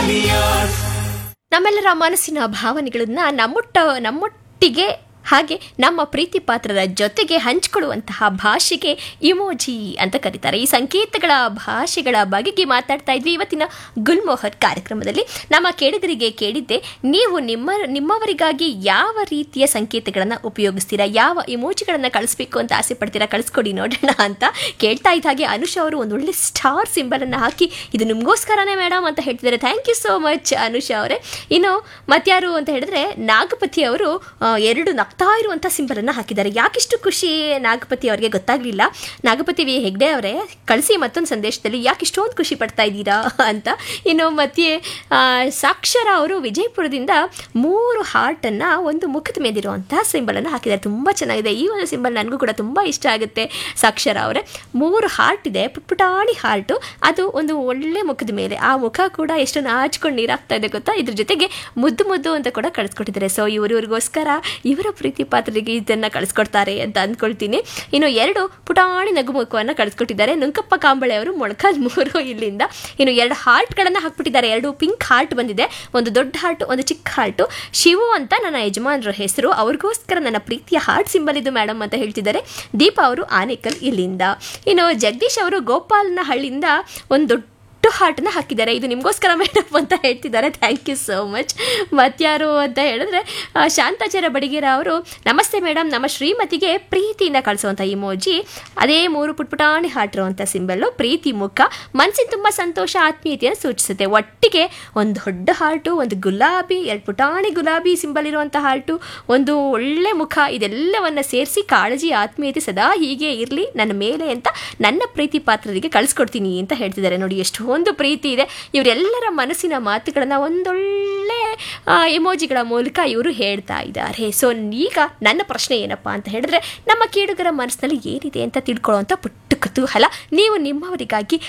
ನಮ್ಮೆಲ್ಲರ ಮನಸ್ಸಿನ ಭಾವನೆಗಳನ್ನ ನಮ್ಮೊಟ್ಟ ನಮ್ಮೊಟ್ಟಿಗೆ ಹಾಗೆ ನಮ್ಮ ಪ್ರೀತಿ ಪಾತ್ರರ ಜೊತೆಗೆ ಹಂಚಿಕೊಳ್ಳುವಂತಹ ಭಾಷೆಗೆ ಇಮೋಜಿ ಅಂತ ಕರೀತಾರೆ ಈ ಸಂಕೇತಗಳ ಭಾಷೆಗಳ ಬಗೆಗೆ ಮಾತಾಡ್ತಾ ಇದ್ವಿ ಇವತ್ತಿನ ಗುಲ್ಮೋಹರ್ ಕಾರ್ಯಕ್ರಮದಲ್ಲಿ ನಮ್ಮ ಕೇಳಿಗರಿಗೆ ಕೇಳಿದ್ದೆ ನೀವು ನಿಮ್ಮ ನಿಮ್ಮವರಿಗಾಗಿ ಯಾವ ರೀತಿಯ ಸಂಕೇತಗಳನ್ನು ಉಪಯೋಗಿಸ್ತೀರಾ ಯಾವ ಇಮೋಜಿಗಳನ್ನು ಕಳಿಸ್ಬೇಕು ಅಂತ ಆಸೆ ಪಡ್ತೀರಾ ಕಳಿಸ್ಕೊಡಿ ನೋಡೋಣ ಅಂತ ಕೇಳ್ತಾ ಇದ್ದ ಹಾಗೆ ಅನುಷ್ ಅವರು ಒಂದು ಒಳ್ಳೆ ಸ್ಟಾರ್ ಸಿಂಬಲನ್ನು ಹಾಕಿ ಇದು ನಿಮಗೋಸ್ಕರನೇ ಮೇಡಮ್ ಅಂತ ಹೇಳ್ತಿದ್ದಾರೆ thank you so much Anusha ಅವರೇ ಇನ್ನು ಮತ್ಯಾರು ಅಂತ ಹೇಳಿದ್ರೆ ನಾಗಪತಿ ಅವರು ಆ, ಎರಡು ನಗ್ತಾ ಇರುವಂಥ ಸಿಂಬಲನ್ನು ಹಾಕಿದ್ದಾರೆ ಯಾಕಿಷ್ಟು ಖುಷಿ ನಾಗಪತಿ ಅವರಿಗೆ ಗೊತ್ತಾಗ್ಲಿಲ್ಲ ನಾಗಪತಿ ವಿ ಹೆಗ್ಡೆ ಅವರೇ ಕಳಿಸಿ ಮತ್ತೊಂದು ಸಂದೇಶದಲ್ಲಿ ಯಾಕೆ ಇಷ್ಟೊಂದು ಖುಷಿ ಪಡ್ತಾ ಇದ್ದೀರಾ ಅಂತ ಇನ್ನು ಮತ್ತೆ ಆ, ಸಾಕ್ಷರ ಅವರು ವಿಜಯಪುರದಿಂದ ಮೂರು ಹಾರ್ಟನ್ನು ಒಂದು ಮುಖದ ಮೇಲಿರುವಂತಹ ಸಿಂಬಲನ್ನು ಹಾಕಿದ್ದಾರೆ ತುಂಬ ಚೆನ್ನಾಗಿದೆ ಈ ಒಂದು ಸಿಂಬಲ್ ನನಗೂ ಕೂಡ ತುಂಬ ಇಷ್ಟ ಆಗುತ್ತೆ ಸಾಕ್ಷರ ಅವರೇ ಮೂರು ಹಾರ್ಟ್ ಇದೆ ಪುಟ್ಪುಟಾಣಿ ಹಾರ್ಟು ಅದು ಒಂದು ಒಳ್ಳೆ ಮುಖದ ಮೇಲೆ ಆ ಮುಖ ಕೂಡ ಎಷ್ಟು ನಾಚ್ಕೊಂಡು ನೀರಾಗ್ತಾ ಇದೆ ಗೊತ್ತಾ ಇದ್ರ ಜೊತೆಗೆ ಮುದ್ದು ಮುದ್ದು ಅಂತ ಕೂಡ ಕಳಿಸ್ಕೊಟ್ಟಿದ್ದಾರೆ ಸೊ ಇವ್ರಿಗೋಸ್ಕರ ಇವರ ಪ್ರೀತಿ ಪಾತ್ರರಿಗೆ ಇದನ್ನು ಕಳಿಸ್ಕೊಡ್ತಾರೆ ಅಂತ ಅಂದ್ಕೊಳ್ತೀನಿ ಇನ್ನು ಎರಡು ಪುಟಾಣಿ ನಗುಮುಖವನ್ನು ಕಳಿಸ್ಕೊಟ್ಟಿದ್ದಾರೆ ನುಂಕಪ್ಪ ಕಾಂಬಳೆ ಅವರು ಮೊಳಕಾಲ್ ಮೂರು ಇಲ್ಲಿಂದ ಇನ್ನು ಎರಡು ಹಾರ್ಟ್ಗಳನ್ನು ಹಾಕ್ಬಿಟ್ಟಿದ್ದಾರೆ ಎರಡು ಪಿಂಕ್ ಹಾರ್ಟ್ ಬಂದಿದೆ ಒಂದು ದೊಡ್ಡ ಹಾರ್ಟ್ ಒಂದು ಚಿಕ್ಕ ಹಾರ್ಟು ಶಿವು ಅಂತ ನನ್ನ ಯಜಮಾನರ ಹೆಸರು ಅವ್ರಿಗೋಸ್ಕರ ನನ್ನ ಪ್ರೀತಿಯ ಹಾರ್ಟ್ ಸಿಂಬಲ್ ಇದು ಮೇಡಮ್ ಅಂತ ಹೇಳ್ತಿದ್ದಾರೆ ದೀಪಾ ಅವರು ಆನೇಕಲ್ ಇಲ್ಲಿಂದ ಇನ್ನು ಜಗದೀಶ್ ಅವರು ಗೋಪಾಲನ ಹಳ್ಳಿಯಿಂದ ಒಂದು ದೊಡ್ಡ ಹಾರ್ಟನ್ನ ಹಾಕಿದ್ದಾರೆ ಇದು ನಿಮಗೋಸ್ಕರ ಮೇಡಮ್ ಅಂತ ಹೇಳ್ತಿದ್ದಾರೆ ಥ್ಯಾಂಕ್ ಯು ಸೋ ಮಚ್ ಮತ್ಯಾರು ಅಂತ ಹೇಳಿದ್ರೆ ಆ, ಶಾಂತಾಚಾರ್ಯ ಬಡಿಗೇರ ಅವರು ನಮಸ್ತೆ ಮೇಡಮ್ ನಮ್ಮ ಶ್ರೀಮತಿಗೆ ಪ್ರೀತಿಯಿಂದ ಕಳಿಸುವಂಥ ಇಮೋಜಿ ಅದೇ ಮೂರು ಪುಟ್ಪುಟಾಣಿ ಹಾರ್ಟ್ ಇರುವಂಥ ಸಿಂಬಲ್ಲು ಪ್ರೀತಿ ಮುಖ ಮನಸ್ಸಿನ ತುಂಬ ಸಂತೋಷ ಆತ್ಮೀಯತೆಯನ್ನು ಸೂಚಿಸುತ್ತೆ ಒಟ್ಟಿಗೆ ಒಂದು ದೊಡ್ಡ ಹಾರ್ಟು ಒಂದು ಗುಲಾಬಿ ಎರಡು ಪುಟಾಣಿ ಗುಲಾಬಿ ಸಿಂಬಲ್ ಇರುವಂಥ ಹಾರ್ಟು ಒಂದು ಒಳ್ಳೆ ಮುಖ ಇದೆಲ್ಲವನ್ನ ಸೇರಿಸಿ ಕಾಳಜಿ ಆತ್ಮೀಯತೆ ಸದಾ ಹೀಗೆ ಇರಲಿ ನನ್ನ ಮೇಲೆ ಅಂತ ನನ್ನ ಪ್ರೀತಿ ಪಾತ್ರರಿಗೆ ಕಳಿಸ್ಕೊಡ್ತೀನಿ ಅಂತ ಹೇಳ್ತಿದ್ದಾರೆ ನೋಡಿ ಎಷ್ಟೊಂದು ಪ್ರೀತಿ ಇದೆ ಇವರೆಲ್ಲರ ಮನಸ್ಸಿನ ಮಾತುಗಳನ್ನು ಒಂದೊಳ್ಳೆ ಎಮೋಜಿಗಳ ಮೂಲಕ ಇವರು ಹೇಳ್ತಾ ಇದ್ದಾರೆ ಸೊ ಈಗ ನನ್ನ ಪ್ರಶ್ನೆ ಏನಪ್ಪ ಅಂತ ಹೇಳಿದ್ರೆ ನಮ್ಮ ಕೇಳುಗರ ಮನಸ್ಸಿನಲ್ಲಿ ಏನಿದೆ ಅಂತ ತಿಳ್ಕೊಳ್ಳುವಂಥ ಪುಟ್ಟ ಕುತೂಹಲ ನೀವು ನಿಮ್ಮವರಿಗಾಗಿ